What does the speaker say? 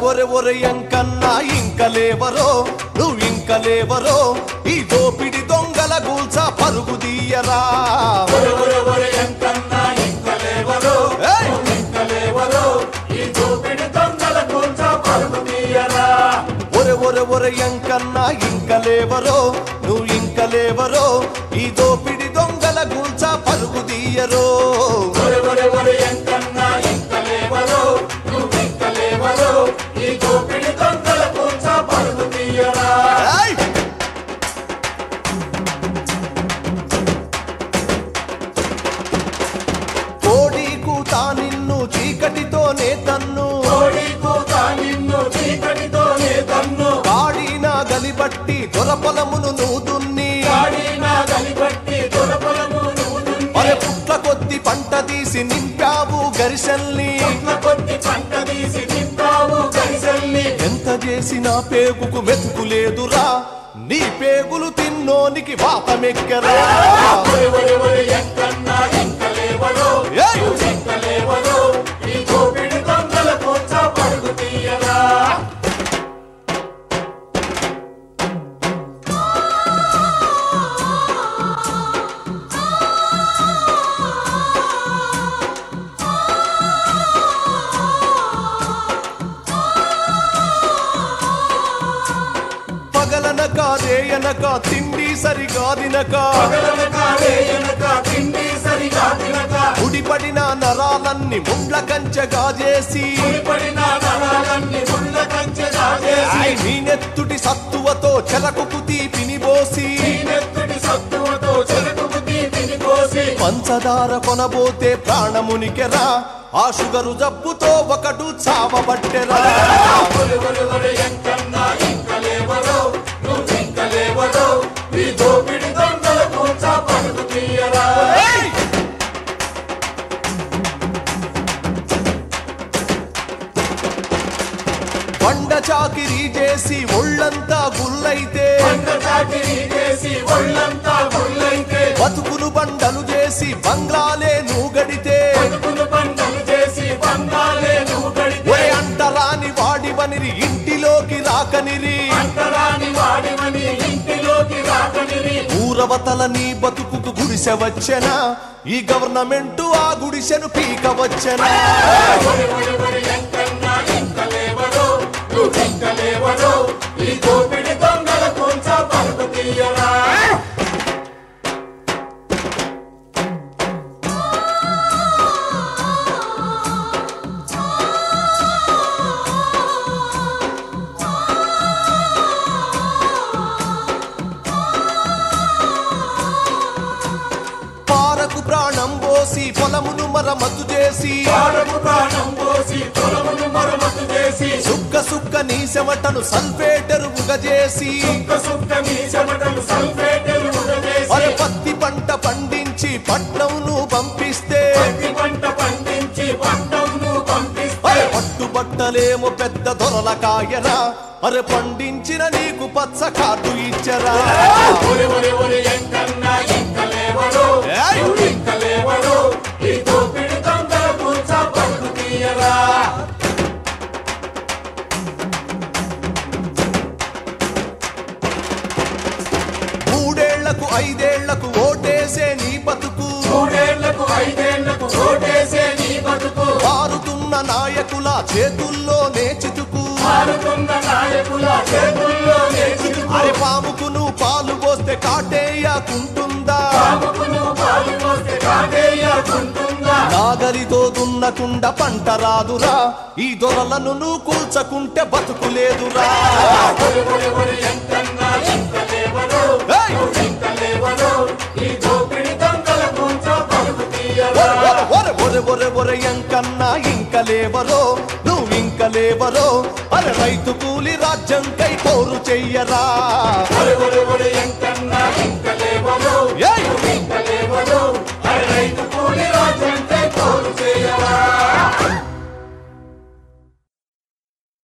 ఒరె ఒరె ఎంకన్నా ఇంక లేవరో నువ్వు ఇంక లేవరో ఈ దోపిడి దొంగల గూల్చ పరుగు తీయరా ఒరే ఒరే ఒరే ఎంకన్నా ఇంకలేవరో ఏయ్! ఇంకలేవరో ఈ దోపిడి దొంగల కూల్చ పరుగు తీయరా ఒరె ఒరె ఒరె ఎంకన్నా ఇంక లేవరో నువ్వు ఇంక లేవరో ఈ దోపిడి దొంగల గూల్చ పరుగు తీయరో ఒరే ఒరే ఒరే ఎంకన్నా ఇంకలేవరో నువ్వు ఇంకలేవరో ఈ దోపిడి దొంగల కూల్చ పరుగు తీయరా ఏయ్! కోడి కూత నిన్ను చీకటితోనే తన్ను కోడి కూత నిన్ను చీకటితోనే తన్ను కాడిన గలిబట్టి దొరపలమును నూదున్ని కాడిన గలిబట్టి దొరపలము నువ్వు దున్ని. మరి పుట్ల కొద్ది పంట తీసి నింపావు గరిసెల్ని చెట్ల కొద్ది పంట తీసి నింపావు గరిసెల్ని ఎంత చేసినా పేగుకు మెతుకు లేదురా నీ పేగులు తిన్నోనికి వాతమెక్కరా ఒరే ఒరే ఒరే ఎంకన్నా ఇంకలేవరో ఏయ్! నువ్వు ఇంకలేవరో ఈ దోపిడి దొంగల కూల్చ పరుగు తీయరా పగలనక రేయనక తిండి సరిగా తినక పగలనక రేయనక తిండి సరిగా తినక ఉడిపడిన నరాలన్నీ ముండ్ల కంచెగా చేసి పడిన నరాలన్నీ ముళ్ళ కంచె దాచేసి ఆయ్ నీ నెత్తుటి సత్తువతో చెలకుకు తీపిని పోసి నెత్తుడి సత్తువతో చెరుకు తీపిని కోసి పంచదార కొనబోతే ప్రాణమునికెరా ఆ షుగరు జబ్బుతో ఒకడు చావబట్టెరా ఒరే ఒరే ఒరే ఎంకన్నా ఇంకలేవరో నువ్వు ఇంకలేవరో ఈ దోపిడి దొంగల కూల్చ పరుగు తీయరా ఏయ్! బండ చాకిరీ చేసి ఒళ్ళంతా గుల్లైతే పంట చాకిరీ చేసి ఒళ్ళంతా గుళ్ళైతే బతుకులు బండలు చేసి బంగ్లాలే నూగడితే బతుకులు పంటలు చేసి బంగాలే నువ్వు గడితే ఒరే అంటరాని వాడివనిరి ఇంటిలోకి రాకనిరి అంటరాని వాడివని ఇంటిలోకి రాకనిరి ఊరవతల నీ బతుకుకు గుడిసె వచ్చెనా ఈ గవర్నమెంట్ ఆ గుడిసెను పీక వచ్చెనా ఒరే ఒరే ఒరే ఎంకన్నా ఇంకలేవరో నువ్వు ఇంకలేవరో ఈ దోపిడి దొంగల కూల్చ పరుగు తీయరా పారకు ప్రాణం పోసి పొలమును మరమతు చేసి పాడము ప్రాణం పోసి తొలమును మరమతు చేసి సుక్క సుక్క నీ చెమటను సల్ఫేటరుగా చేసి సుక్క సుక్క నీ చెమటలు సల్ఫేటలు అరే ఉడవేసి పత్తి పంట పండించి పట్నంను పంపిస్తే పత్తి పంట పండించి పంటను పంపిస్తే అరే పట్టుబట్టలేమో పెద్ద దొరల కాయరా అరే పండించిన నీకు పచ్చ కార్డు ఇచ్చరా ఒరే ఒరే ఒరే ఎంకన్నా ఇంకలేవరో ఏయ్! నువ్వు ఇంకలేవరో ఈ దోపిడి దొంగల కూల్చ పరుగు తీయరా మూడేళ్లకు ఐదేళ్లకు ఓటేసే నీ బతుకు మూడేళ్లకు ఐదేళ్లకు ఓటేసే నీ బతుకు మారుతున్న నాయకుల చేతుల్లో నేచితుకు మారుతున్న నాయకుల చేతుల్లో నేర్చుకు అరే పాముకు నువ్వు పాలు పోస్తే కాటేయకుంటుందా పాముకును పాలు పోస్తే కాటేయకుంటుందా నాగలితో దున్నకుండా పంట రాదురా ఈ దొరలను నువ్వు కూల్చకుంటే బతుకులేదురా ఒరే ఒరే ఒరే ఎంకన్నా ఇంకలేవరో ఏయ్! నువ్వు ఇంకలేవరో ఈ దోపిడి దొంగల కూల్చ పరుగు తీయరా ఒరె, ఒరె, ఒరె, ఒరె, ఒరె, ఎంకన్నా ఇంక లేవరో నువ్వు ఇంక లేవరో అరే రైతు కూలి రాజ్యం కై కోరు చెయ్యరా ఒరే ఒరే ఒరే ఎంకన్నా ఇంక